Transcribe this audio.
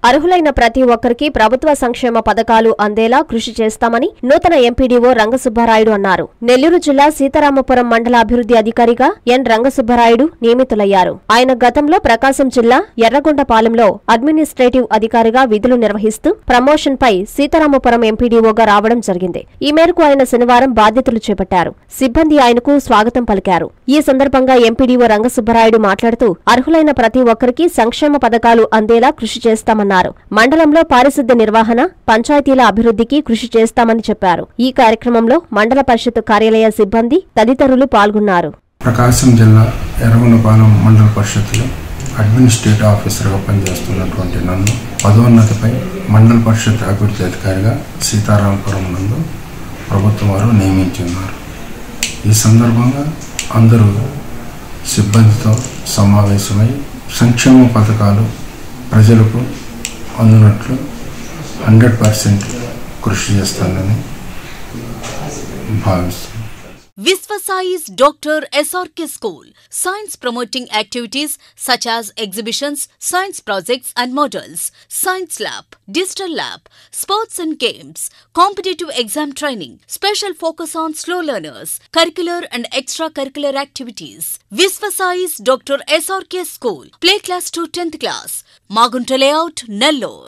అర్హులైన ప్రతి ఒక్కరికి ప్రభుత్వ సంక్షేమ పథకాలు అందేలా కృషి చేస్తామని నూతన ఎంపీడీఓ రంగసుబ్బారాయుడు అన్నారు నెల్లూరు జిల్లా సీతారామపురం మండల అభివృద్ధి అధికారిగా ఎన్ రంగసుబ్బారాయుడు నియమితులయ్యారు ఆయన గతంలో ప్రకాశం జిల్లా ఎర్రగొండపాలెంలో అడ్మినిస్ట్రేటివ్ అధికారిగా విధులు నిర్వహిస్తూ ప్రమోషన్ పై సీతారామపురం ఎంపీడీఓగా రావడం జరిగింది ఈ మేరకు ఆయన శనివారం బాధ్యతలు చేపట్టారు సిబ్బంది ఆయనకు స్వాగతం పలికారు ఈ సందర్భంగా ఎంపీడీఓ రంగసుబ్బరాయుడు మాట్లాడుతూ అర్హులైన ప్రతి ఒక్కరికి సంక్షేమ పథకాలు అందేలా కృషి చేస్తామన్నారు మండలంలో పారిశుద్ధ్య నిర్వహణ పంచాయతీల అభివృద్ధికి కృషి చేస్తామని చెప్పారు ఈ కార్యక్రమంలో మండల పరిషత్ కార్యాలయ సిబ్బంది తదితరులు పాల్గొన్నారు ప్రకాశం జిల్లా ఎర్రగొండపాలెం మండల పరిషత్తులో అడ్మినిస్ట్రేటివ్ ఆఫీసర్గా పనిచేస్తున్నటువంటి నన్ను పదోన్నతిపై మండల పరిషత్ అభివృద్ధి అధికారిగా సీతారామపురం నందు ప్రభుత్వం వారు నియమించున్నారు ఈ సందర్భంగా అందరూ సిబ్బందితో సమావేశమై సంక్షేమ పథకాలు ప్రజలకు అందునట్లు హండ్రెడ్ పర్సెంట్ కృషి చేస్తానని భావిస్తున్నాను Visvasai's Dr. SRK School. Science promoting activities such as exhibitions, science projects and models, science lab, digital lab, sports and games, competitive exam training, special focus on slow learners, curricular and extracurricular activities. Visvasai's Dr. SRK School. Play class to 10th class. Magunta layout, Nellore.